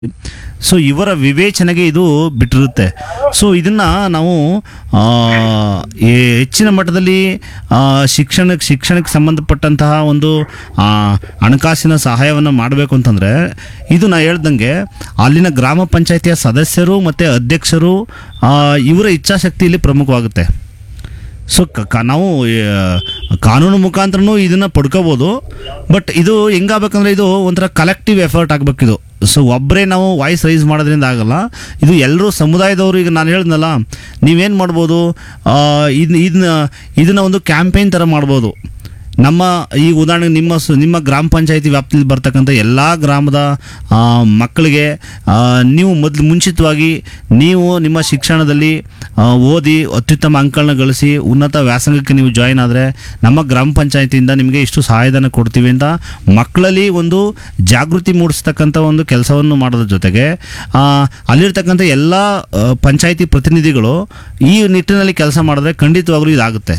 So ಇವರ ವಿವೇಚನೆಗೆ ಇದು ಬಿಟ್ಟಿರುತ್ತೆ ಸೊ ಇದನ್ನು ನಾವು ಆ, ಈ ಹೆಚ್ಚಿನ ಮಟ್ಟದಲ್ಲಿ ಆ, ಶಿಕ್ಷಣಕ್ಕೆ ಶಿಕ್ಷಣಕ್ಕೆ ಸಂಬಂಧಪಟ್ಟಂತಹ ಒಂದು ಆ, ಹಣಕಾಸಿನ ಸಹಾಯವನ್ನು ಮಾಡಬೇಕು ಅಂತಂದರೆ ಇದು ನಾ ಹೇಳ್ದಂಗೆ ಅಲ್ಲಿನ ಗ್ರಾಮ ಪಂಚಾಯಿತಿಯ ಸದಸ್ಯರು ಮತ್ತು ಅಧ್ಯಕ್ಷರು ಆ, ಇವರ ಇಚ್ಛಾಶಕ್ತಿ ಇಲ್ಲಿ ಪ್ರಮುಖವಾಗುತ್ತೆ ಸೊ ಕ- ಕ- ನಾವು ಆ, ಕಾನೂನು ಮುಖಾಂತರನೂ ಇದನ್ನು ಪಡ್ಕೋಬೋದು ಬಟ್ ಇದು ಹೆಂಗಾಗಬೇಕಂದ್ರೆ ಇದು ಒಂಥರ ಕಲೆಕ್ಟಿವ್ ಎಫರ್ಟ್ ಆಗಬೇಕಿದು ಸೊ ಒಬ್ಬರೇ ನಾವು ವಾಯ್ಸ್ ರೈಸ್ ಮಾಡೋದ್ರಿಂದ ಆಗಲ್ಲ ಇದು ಎಲ್ಲರೂ ಸಮುದಾಯದವರು ಈಗ ನಾನು ಹೇಳಿದ್ನಲ್ಲ ನೀವೇನು ಮಾಡ್ಬೋದು ಇದನ್ನ ಇದನ್ನ ಇದನ್ನ ಒಂದು ಕ್ಯಾಂಪೇನ್ ಥರ ಮಾಡ್ಬೋದು ನಮ್ಮ ಈಗ ಉದಾಹರಣೆಗೆ ನಿಮ್ಮ ಸ- ನಿಮ್ಮ ಗ್ರಾಮ ಪಂಚಾಯತಿ ವ್ಯಾಪ್ತಿಯಲ್ಲಿ ಬರ್ತಕ್ಕಂಥ ಎಲ್ಲ ಗ್ರಾಮದ ಆ, ಮಕ್ಕಳಿಗೆ ಆ, ನೀವು ಮೊದಲು ಮುಂಚಿತವಾಗಿ ನೀವು ನಿಮ್ಮ ಶಿಕ್ಷಣದಲ್ಲಿ ಆ, ಓದಿ ಅತ್ಯುತ್ತಮ ಅಂಕಗಳನ್ನ ಗಳಿಸಿ ಉನ್ನತ ವ್ಯಾಸಂಗಕ್ಕೆ ನೀವು ಜಾಯಿನ್ ಆದರೆ ನಮ್ಮ ಗ್ರಾಮ ಪಂಚಾಯತಿಯಿಂದ ನಿಮಗೆ ಇಷ್ಟು ಸಹಾಯಧನ ಕೊಡ್ತೀವಿ ಅಂತ ಮಕ್ಕಳಲ್ಲಿ ಒಂದು ಜಾಗೃತಿ ಮೂಡಿಸ್ತಕ್ಕಂಥ ಒಂದು ಕೆಲಸವನ್ನು ಮಾಡೋದ್ರ ಜೊತೆಗೆ ಆ, ಅಲ್ಲಿರ್ತಕ್ಕಂಥ ಎಲ್ಲ ಆ, ಪಂಚಾಯತಿ ಪ್ರತಿನಿಧಿಗಳು ಈ ನಿಟ್ಟಿನಲ್ಲಿ ಕೆಲಸ ಮಾಡಿದ್ರೆ ಖಂಡಿತವಾಗ್ಲೂ ಇದಾಗುತ್ತೆ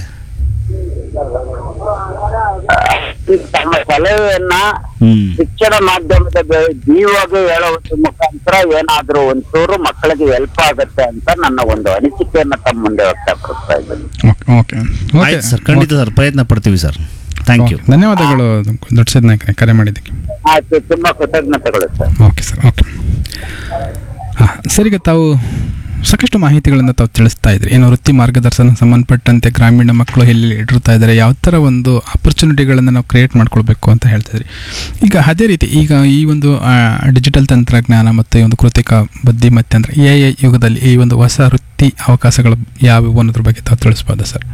ತಮ್ಮ ಸಲಹೆಯನ್ನ ಹ್ಮ್ ಶಿಕ್ಷಣ ಮಾಧ್ಯಮದ ಬೆ- ಜೀವಗೆ ಹೇಳೋದ್ರ ಮುಖಾಂತರ ಏನಾದ್ರೂ ಒಂಚೂರು ಮಕ್ಕಳಿಗೆ ಹೆಲ್ಪ್ ಆಗುತ್ತೆ ಅಂತ ನನ್ನ ಒಂದು ಅನಿಸಿಕೆಯನ್ನ ತಮ್ಮ ಮುಂದೆ ವ್ಯಕ್ತಪಡಿಸ್ತಾ ಇದ್ದೀನಿ ಓಕೆ ಓಕೆ ಓಕೆ ಆಯ್ತು ಸರ್ ಖಂಡಿತ ಸರ್ ಪ್ರಯತ್ನ ಪಡ್ತೀವಿ ಸರ್ ಥ್ಯಾಂಕ್ ಯು ಓಕೆ. ಧನ್ಯವಾದಗಳು ದೊಡ್ಡ ಸಿದ್ದ ನಾಯ್ಕರೇ ಕರೆ ಮಾಡಿದ್ದಕ್ಕೆ ಆಯ್ತು ತುಂಬಾ ಕೃತಜ್ಞತೆಗಳು ಸರ್ ಓಕೆ ಸರ್ ಓಕೆ ಹಾಂ ಸರ್ ಈಗ ತಾವು ಸಾಕಷ್ಟು ಮಾಹಿತಿಗಳನ್ನು ತಾವು ತಿಳಿಸ್ತಾ ಇದ್ರಿ ಏನು ವೃತ್ತಿ ಮಾರ್ಗದರ್ಶನ ಸಂಬಂಧಪಟ್ಟಂತೆ ಗ್ರಾಮೀಣ ಮಕ್ಕಳು ಎಲ್ಲಿ ಇಟ್ಟಿರ್ತಾ ಇದ್ದಾರೆ ಯಾವ ಥರ ಒಂದು ಆಪರ್ಚುನಿಟಿಗಳನ್ನು ನಾವು ಕ್ರಿಯೇಟ್ ಮಾಡ್ಕೊಳ್ಬೇಕು ಅಂತ ಹೇಳ್ತಿದ್ರಿ ಈಗ ಅದೇ ರೀತಿ ಈಗ ಈ ಒಂದು ಡಿಜಿಟಲ್ ತಂತ್ರಜ್ಞಾನ ಮತ್ತು ಈ ಒಂದು ಕೃತಿಕ ಬುದ್ಧಿಮತ್ತೆ ಅಂದರೆ ಎ ಐ ಯುಗದಲ್ಲಿ ಈ ಒಂದು ಹೊಸ ವೃತ್ತಿ ಅವಕಾಶಗಳು ಯಾವುವು ಅನ್ನೋದ್ರ ಬಗ್ಗೆ ತಾವು ತಿಳಿಸ್ಬೋದಾ ಸರ್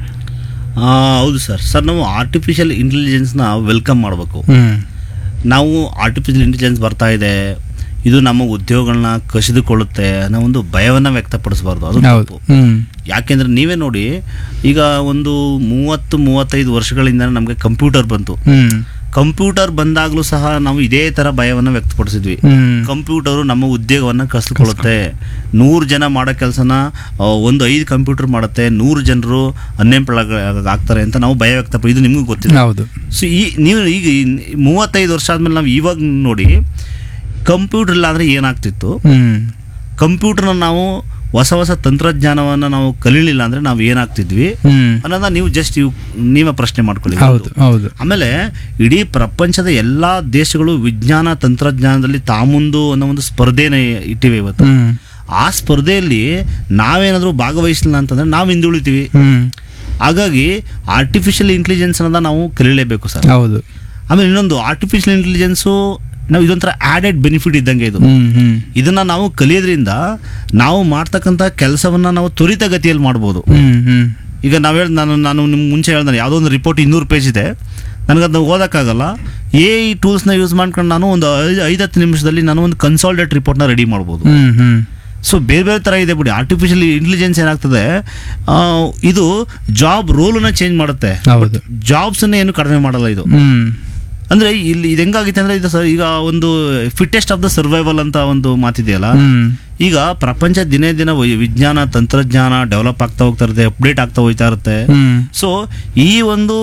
ಆ, ಹೌದು ಸರ್ ಸರ್ ನಾವು ಆರ್ಟಿಫಿಷಿಯಲ್ ಇಂಟೆಲಿಜೆನ್ಸ್ನ ವೆಲ್ಕಮ್ ಮಾಡಬೇಕು ಹ್ಞೂ ನಾವು ಆರ್ಟಿಫಿಷಿಯಲ್ ಇಂಟೆಲಿಜೆನ್ಸ್ ಬರ್ತಾ ಇದೆ ಇದು ನಮ್ಮ ಉದ್ಯೋಗಗಳನ್ನ ಕಸಿದುಕೊಳ್ಳುತ್ತೆ ಅನ್ನೋ ಒಂದು ಭಯವನ್ನು ವ್ಯಕ್ತಪಡಿಸಬಾರ್ದು ಅದು ಹೌದು ತಪ್ಪು ಹ್ಞೂ ಯಾಕೆಂದ್ರೆ ನೀವೇ ನೋಡಿ ಈಗ ಒಂದು ಮೂವತ್ತು ಮೂವತ್ತೈದು ವರ್ಷಗಳಿಂದ ನಮಗೆ ಕಂಪ್ಯೂಟರ್ ಬಂತು ಹ್ಞೂ ಕಂಪ್ಯೂಟರ್ ಬಂದಾಗಲೂ ಸಹ ನಾವು ಇದೇ ಥರ ಭಯವನ್ನು ವ್ಯಕ್ತಪಡಿಸಿದ್ವಿ ಹ್ಞೂ ಕಂಪ್ಯೂಟರು ನಮ್ಮ ಉದ್ಯೋಗವನ್ನು ಕಸಿದುಕೊಳ್ಳುತ್ತೆ ನೂರು ಜನ ಮಾಡೋ ಕೆಲಸನ ಒಂದು ಐದು ಕಂಪ್ಯೂಟರ್ ಮಾಡುತ್ತೆ ನೂರು ಜನರು ಅನ್ಎಂಪ್ಲಾಯ್ ಆಗ್ತಾರೆ ಅಂತ ನಾವು ಭಯ ವ್ಯಕ್ತಪಡಿ ಇದು ನಿಮಗೂ ಗೊತ್ತಿದೆ ಹೌದು ಸೊ ಈ ನೀವು ಈಗ ಈ ಮೂವತ್ತೈದು ವರ್ಷ ಆದ್ಮೇಲೆ ನಾವು ಇವಾಗ ನೋಡಿ ಕಂಪ್ಯೂಟರ್ ಇಲ್ಲ ಅಂದರೆ ಏನಾಗ್ತಿತ್ತು ಹ್ಞೂ ಕಂಪ್ಯೂಟರ್ನ ನಾವು ಹೊಸ ಹೊಸ ತಂತ್ರಜ್ಞಾನವನ್ನು ನಾವು ಕಲೀಲಿಲ್ಲ ಅಂದರೆ ನಾವು ಏನಾಗ್ತಿದ್ವಿ ಹ್ಞೂ ಅನ್ನೋದನ್ನ ನೀವು ಜಸ್ಟ್ ಇವು ನೀವೇ ಪ್ರಶ್ನೆ ಮಾಡ್ಕೊಳ್ಳಿ ಹೌದು ಹೌದು ಆಮೇಲೆ ಇಡೀ ಪ್ರಪಂಚದ ಎಲ್ಲ ದೇಶಗಳು ವಿಜ್ಞಾನ ತಂತ್ರಜ್ಞಾನದಲ್ಲಿ ತಾಮುಂದು ಅನ್ನೋ ಒಂದು ಸ್ಪರ್ಧೆನ ಇಟ್ಟಿವೆ ಇವತ್ತು ಹ್ಮ್ ಆ ಸ್ಪರ್ಧೆಯಲ್ಲಿ ನಾವೇನಾದರೂ ಭಾಗವಹಿಸಲಿಲ್ಲ ಅಂತಂದ್ರೆ ನಾವು ಹಿಂದುಳಿತೀವಿ ಹ್ಮ್ ಹಾಗಾಗಿ ಆರ್ಟಿಫಿಷಿಯಲ್ ಇಂಟೆಲಿಜೆನ್ಸ್ ಅನ್ನೋದ ನಾವು ಕಲೀಲೇಬೇಕು ಸರ್ ಹೌದು ಆಮೇಲೆ ಇನ್ನೊಂದು ಆರ್ಟಿಫಿಷಿಯಲ್ ಇಂಟೆಲಿಜೆನ್ಸು ನಾವು ಇದೊಂಥರ ಆ್ಯಡೆಡ್ ಬೆನಿಫಿಟ್ ಇದ್ದಂಗೆ ಇದು ಹ್ಮ್ ಹ್ಮ್ ಇದನ್ನ ನಾವು ಕಲಿಯೋದ್ರಿಂದ ನಾವು ಮಾಡ್ತಕ್ಕಂಥ ಕೆಲಸವನ್ನ ನಾವು ತ್ವರಿತಗತಿಯಲ್ಲಿ ಮಾಡ್ಬೋದು ಹ್ಮ್ ಹ್ಮ್ ಈಗ ನಾವು ಹೇಳಿ ನಾನು ನಾನು ನಿಮ್ಗೆ ಮುಂಚೆ ಹೇಳ್ದೆ ಯಾವುದೋ ಒಂದು ರಿಪೋರ್ಟ್ ಇನ್ನೂರು ಪೇಜ್ ಇದೆ ನನಗದನ್ನ ಓದೋಕ್ಕಾಗಲ್ಲ ಎ ಈ ಟೂಲ್ಸ್ನ ಯೂಸ್ ಮಾಡ್ಕೊಂಡು ನಾನು ಒಂದು ಐದು ಐದು ಹತ್ತು ನಿಮಿಷದಲ್ಲಿ ನಾನು ಒಂದು ಕನ್ಸಾಲ್ಟೇಟ್ ರಿಪೋರ್ಟ್ನ ರೆಡಿ ಮಾಡ್ಬೋದು ಹ್ಮ್ ಹ್ಮ್ ಸೊ ಬೇರೆ ಬೇರೆ ಥರ ಇದೆ ಬಿಡಿ ಆರ್ಟಿಫಿಷಿಯಲ್ ಇಂಟೆಲಿಜೆನ್ಸ್ ಏನಾಗ್ತದೆ ಆ, ಇದು ಜಾಬ್ ರೋಲನ್ನ ಚೇಂಜ್ ಮಾಡುತ್ತೆ ಹೌದು ಜಾಬ್ಸನ್ನ ಏನು ಕಡಿಮೆ ಮಾಡಲ್ಲ ಇದು ಹ್ಮ್ ಅಂದ್ರೆ ಇಲ್ಲಿ ಇದು ಹೆಂಗಾಗಿದೆ ಅಂದ್ರೆ ಇದು ಸರ್ ಈಗ ಒಂದು ಫಿಟ್ಟೆಸ್ಟ್ ಆಫ್ ದ ಸರ್ವೈವಲ್ ಅಂತ ಒಂದು ಮಾತಿದೆಯಲ್ಲ ಹ್ಮ್ ಈಗ ಪ್ರಪಂಚ ದಿನೇ ದಿನ ವೈ- ವಿಜ್ಞಾನ ತಂತ್ರಜ್ಞಾನ ಡೆವಲಪ್ ಆಗ್ತಾ ಹೋಗ್ತಾ ಇರುತ್ತೆ ಅಪ್ಡೇಟ್ ಆಗ್ತಾ ಹೋಗ್ತಾ ಇರುತ್ತೆ ಹ್ಮ್ ಸೊ ಈ ಒಂದು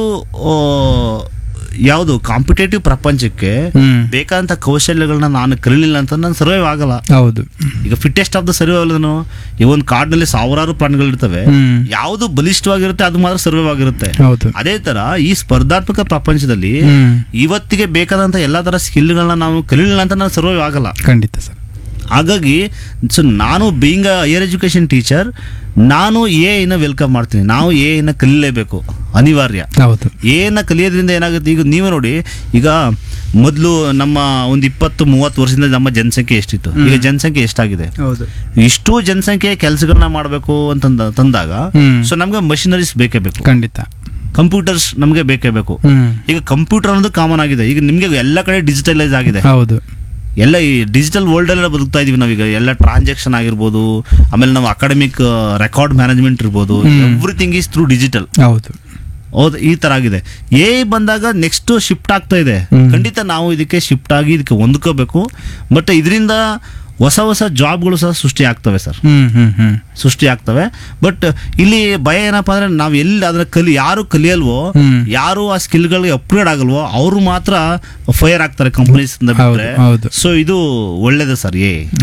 ಯಾವುದು ಕಾಂಪಿಟೇಟಿವ್ ಪ್ರಪಂಚಕ್ಕೆ ಹ್ಮ್ ಬೇಕಾದಂಥ ಕೌಶಲ್ಯಗಳನ್ನ ನಾನು ಕಲೀಲಿಲ್ಲ ಅಂತ ನಾನು ಸರ್ವೈವ್ ಆಗಲ್ಲ ಹೌದು ಈಗ ಫಿಟ್ಟೆಸ್ಟ್ ಆಫ್ ದ ಸರ್ವೈವಲ್ ಈ ಒಂದು ಕಾಡಿನಲ್ಲಿ ಸಾವಿರಾರು ಪ್ರಾಣಿಗಳಿರ್ತವೆ ಹ್ಮ್ ಯಾವುದು ಬಲಿಷ್ಠವಾಗಿರುತ್ತೆ ಅದು ಮಾತ್ರ ಸರ್ವೈವ್ ಆಗಿರುತ್ತೆ ಹೌದು ಅದೇ ತರ ಈ ಸ್ಪರ್ಧಾತ್ಮಕ ಪ್ರಪಂಚದಲ್ಲಿ ಹ್ಮ್ ಇವತ್ತಿಗೆ ಬೇಕಾದಂಥ ಎಲ್ಲ ಥರ ಸ್ಕಿಲ್ಗಳನ್ನ ನಾವು ಕಲೀಲಿಲ್ಲ ಅಂತ ನಾನು ಸರ್ವೈವ್ ಆಗಲ್ಲ ಖಂಡಿತ ಸರ್ ಹಾಗಾಗಿ ಸೊ ನಾನು being uh higher education teacher ನಾನು ಎ ಐನ ವೆಲ್ಕಮ್ ಮಾಡ್ತೀನಿ ನಾವು ಎ ಐನ ಕಲೀಲೇಬೇಕು ಅನಿವಾರ್ಯ ಹೌದು ಏನ ಕಲಿಯೋದ್ರಿಂದ ಏನಾಗುತ್ತೆ ಈಗ ನೀವೇ ನೋಡಿ ಈಗ ಮೊದಲು ನಮ್ಮ ಒಂದು ಇಪ್ಪತ್ತು ಮೂವತ್ತು ವರ್ಷದಿಂದ ನಮ್ಮ ಜನಸಂಖ್ಯೆ ಎಷ್ಟಿತ್ತು ಈಗ ಜನಸಂಖ್ಯೆ ಎಷ್ಟಾಗಿದೆ ಹೌದು ಇಷ್ಟು ಜನಸಂಖ್ಯೆ ಕೆಲಸಗಳನ್ನ ಮಾಡಬೇಕು ಅಂತಂದ ತಂದಾಗ ಹ್ಮ್ ಸೊ ನಮ್ಗೆ ಮಷಿನರೀಸ್ ಬೇಕೇ ಬೇಕು ಖಂಡಿತ ಕಂಪ್ಯೂಟರ್ಸ್ ನಮಗೆ ಬೇಕೇ ಬೇಕು ಹ್ಮ್ ಈಗ ಕಂಪ್ಯೂಟರ್ ಅನ್ನೋದು ಕಾಮನ್ ಆಗಿದೆ ಈಗ ನಿಮಗೆ ಎಲ್ಲ ಕಡೆ ಡಿಜಿಟಲೈಸ್ ಆಗಿದೆ ಹೌದು ಎಲ್ಲ ಈ ಡಿಜಿಟಲ್ ವರ್ಲ್ಡಲ್ಲೆಲ್ಲ ಬದುಕ್ತಾ ಇದೀವಿ ನಾವೀಗ ಎಲ್ಲ ಟ್ರಾನ್ಸಾಕ್ಷನ್ ಆಗಿರ್ಬೋದು ಆಮೇಲೆ ನಾವು ಅಕಾಡೆಮಿಕ್ ರೆಕಾರ್ಡ್ ಮ್ಯಾನೇಜ್ಮೆಂಟ್ ಇರ್ಬೋದು ಎವ್ರಿಥಿಂಗ್ ಈಸ್ ಥ್ರೂ ಡಿಜಿಟಲ್ ಹೌದು ಹೌದು ಈ ತರ ಆಗಿದೆ ಎ ಬಂದಾಗ ನೆಕ್ಸ್ಟ್ ಶಿಫ್ಟ್ ಆಗ್ತಾ ಇದೆ ಹ್ಮ್. ಖಂಡಿತ ನಾವು ಇದಕ್ಕೆ ಶಿಫ್ಟ್ ಆಗಿ ಇದಕ್ಕೆ ಹೊಂದ್ಕೋಬೇಕು ಬಟ್ ಇದರಿಂದ ಹೊಸ ಹೊಸ ಜಾಬ್ಗಳು ಸಹ ಸೃಷ್ಟಿ ಆಗ್ತವೆ ಸರ್ ಹ್ಮ್ ಹ್ಮ್ ಹ್ಮ್ ಸೃಷ್ಟಿ ಆಗ್ತವೆ ಬಟ್ ಇಲ್ಲಿ ಭಯ ಏನಪ್ಪಾ ಅಂದ್ರೆ ನಾವು ಎಲ್ಲಿ ಅದನ್ನ ಕಲಿ ಯಾರು ಕಲಿಯಲ್ವೋ ಹ್ಮ್. ಯಾರು ಆ ಸ್ಕಿಲ್ಗಳಿಗೆ ಅಪ್ಗ್ರೇಡ್ ಆಗಲ್ವೋ ಅವರು ಮಾತ್ರ ಫೈರ್ ಆಗ್ತಾರೆ ಕಂಪನೀಸ್ ಹೌದು, ಹೌದು. ಸೊ ಇದು ಒಳ್ಳೇದು ಸರ್ ಏ